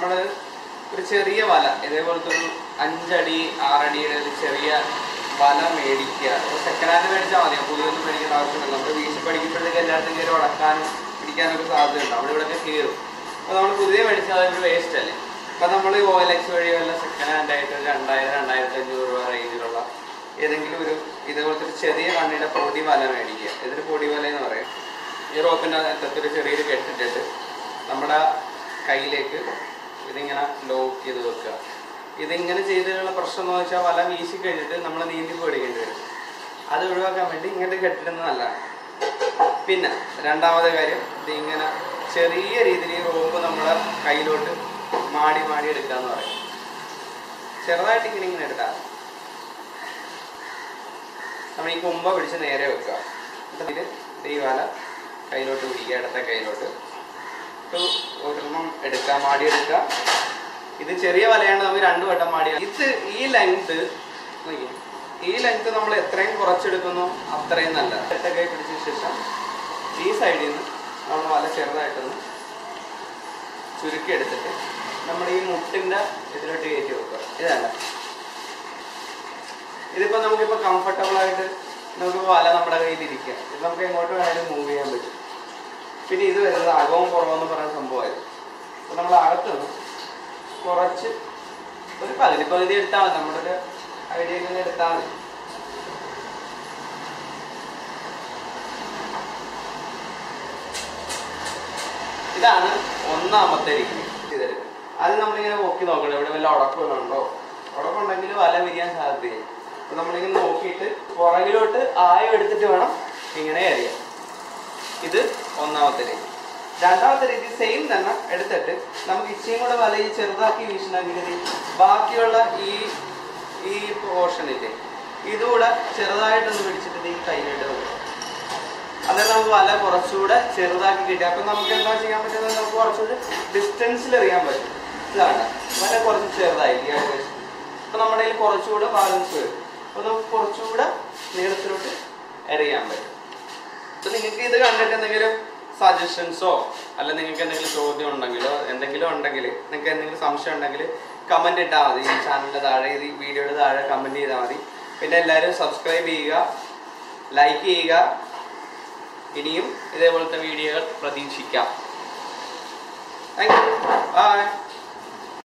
നമ്മൾ ഒരു ചെറിയ വല ഇതേപോലത്തെ ഒരു അഞ്ചടി ആറടിയുടെ ഒരു ചെറിയ വല മേടിക്കുക അപ്പോൾ സെക്കൻഡ് ഹാൻഡ് മേടിച്ചാൽ മതി പുതിയൊന്നും മേടിക്കേണ്ട ആവശ്യമില്ല നമ്മൾ വീശി പഠിക്കുമ്പോഴത്തേക്ക് എല്ലായിടത്തും കയറി ഉടക്കാനും പിടിക്കാനൊക്കെ സാധ്യതയുണ്ട് അവിടെ ഇവിടെയൊക്കെ കയറും അപ്പോൾ നമ്മൾ പുതിയ മേടിച്ചാൽ അതൊരു വേസ്റ്റ് അല്ലേ അപ്പം നമ്മൾ ഓ എൽ എക്സ് വഴി വല്ല സെക്കൻഡ് ഹാൻഡ് ആയിട്ട് ഒരു രണ്ടായിരം രണ്ടായിരത്തി അഞ്ഞൂറ് രൂപ റേഞ്ചിലുള്ള ഏതെങ്കിലും ഒരു ഇതേപോലത്തെ ഒരു ചെറിയ കണ്ണിയുടെ പൊടി വല മേടിക്കുക ഇതിന് പൊടി വല എന്ന് പറയും ഈ റോപ്പിൻ്റെ അറ്റത്ത് ഒരു ചെറിയൊരു കെട്ടിട്ടിട്ട് നമ്മുടെ കയ്യിലേക്ക് ഇതിങ്ങനെ ലോക്ക് ചെയ്ത് വെക്കുക ഇതിങ്ങനെ ചെയ്തതിനുള്ള പ്രശ്നം എന്ന് വെച്ചാൽ വല വീശി കഴിഞ്ഞിട്ട് നമ്മൾ നീന്തി പേടിക്കേണ്ടി വരും അത് ഒഴിവാക്കാൻ വേണ്ടി ഇങ്ങനത്തെ കെട്ടിടുന്നത് നല്ലതാണ് പിന്നെ രണ്ടാമത്തെ കാര്യം ഇത് ഇങ്ങനെ ചെറിയ രീതിയിൽ ഈ റോപ്പ് നമ്മുടെ കയ്യിലോട്ട് മാടി മാടി എടുക്കുക എന്ന് പറയും ചെറുതായിട്ട് ഇങ്ങനെ ഇങ്ങനെ എടുക്കാം നമ്മൾ ഈ കുമ്പ പിടിച്ച് നേരെ വെക്കുക എന്നിട്ട് ഇതിൽ ഈ വല കയ്യിലോട്ട് പിടിക്കുക ഇടത്തെ കയ്യിലോട്ട് ഇട്ട് ഒരെണ്ണം എടുക്കുക മാടി എടുക്കുക ഇത് ചെറിയ വലയാണ് നമുക്ക് രണ്ടു വട്ടം മാടി ഇത് ഈ ലെങ്ത് ഈ ലെങ്ത് നമ്മൾ എത്രയും കുറച്ചെടുക്കുന്നു അത്രയും നല്ലത് ഇടത്തെ കൈ പിടിച്ച ശേഷം ഈ സൈഡിൽ നിന്ന് നമ്മൾ വല ചെറുതായിട്ടൊന്ന് ചുരുക്കി എടുത്തിട്ട് നമ്മുടെ ഈ മുട്ടിൻ്റെ ഇതിലോട്ട് കയറ്റി വെക്കുക ഇതല്ല ഇതിപ്പോൾ നമുക്കിപ്പോൾ കംഫർട്ടബിൾ ആയിട്ട് നമുക്ക് വല നമ്മുടെ കയ്യിൽ ഇരിക്കുക ഇത് നമുക്ക് എങ്ങോട്ട് വേണമെങ്കിലും മൂവ് ചെയ്യാൻ പറ്റും പിന്നെ ഇത് വരുന്നത് അകവും പുറമെന്ന് പറയുന്ന സംഭവമായിരുന്നു അപ്പോൾ നമ്മൾ അകത്ത് നിന്ന് കുറച്ച് ഒരു പകുതി പകുതി എടുത്താൽ മതി നമ്മുടെ ഒരു ഐഡിയയിൽ നിന്ന് എടുത്താൽ മതി ഇതാണ് ഒന്നാമത്തെ രീതി ചെയ്തെടുക്കുക അത് നമ്മളിങ്ങനെ നോക്കി നോക്കണം ഇവിടെ വല്ല ഉടക്കുകളുണ്ടോ ഉടക്കുണ്ടെങ്കിൽ വല വിരിയാൻ സാധ്യതയില്ല അപ്പൊ നമ്മളിങ്ങനെ നോക്കിയിട്ട് പുറകിലോട്ട് ആയം എടുത്തിട്ട് വേണം ഇങ്ങനെ എറിയാൻ ഇത് ഒന്നാമത്തെ രീതി രണ്ടാമത്തെ രീതി സെയിം തന്നെ എടുത്തിട്ട് നമുക്ക് ഇച്ചിയും കൂടെ വല ഈ ചെറുതാക്കി വീശണമെങ്കിൽ ബാക്കിയുള്ള ഈ ഈ പോർഷനില്ലേ ഇതുകൂടെ ചെറുതായിട്ടൊന്ന് പിടിച്ചിട്ട് ഈ കയ്യിലിട്ട് വെക്കുക അന്നേരം നമുക്ക് വല കുറച്ചുകൂടെ ചെറുതാക്കി കിട്ടി അപ്പൊ നമുക്ക് എന്താ ചെയ്യാൻ പറ്റുന്നത് നമുക്ക് കുറച്ചുകൂടി ഡിസ്റ്റൻസിൽ എറിയാൻ പറ്റും ഇതാണ് വല കുറച്ച് ചെറുതായി ഈ ഏകദേശം അപ്പൊ നമ്മുടെ കയ്യിൽ കുറച്ചുകൂടെ ബാലൻസ് വരും അപ്പൊ നമുക്ക് കുറച്ചുകൂടെ നീളത്തിലോട്ട് എറിയാൻ പറ്റും അപ്പൊ നിങ്ങൾക്ക് ഇത് കണ്ടിട്ട് എന്തെങ്കിലും സജഷൻസോ അല്ല നിങ്ങൾക്ക് എന്തെങ്കിലും ചോദ്യം ഉണ്ടെങ്കിലോ എന്തെങ്കിലും ഉണ്ടെങ്കിൽ നിങ്ങൾക്ക് എന്തെങ്കിലും സംശയം ഉണ്ടെങ്കിൽ കമന്റ് ഇട്ടാൽ മതി ഈ ചാനലിന്റെ താഴെ ഈ വീഡിയോയുടെ താഴെ കമന്റ് ചെയ്താൽ മതി പിന്നെ എല്ലാവരും സബ്സ്ക്രൈബ് ചെയ്യുക ലൈക്ക് ചെയ്യുക ഇനിയും ഇതേപോലത്തെ വീഡിയോകൾ പ്രതീക്ഷിക്കാം താങ്ക് യു ബൈ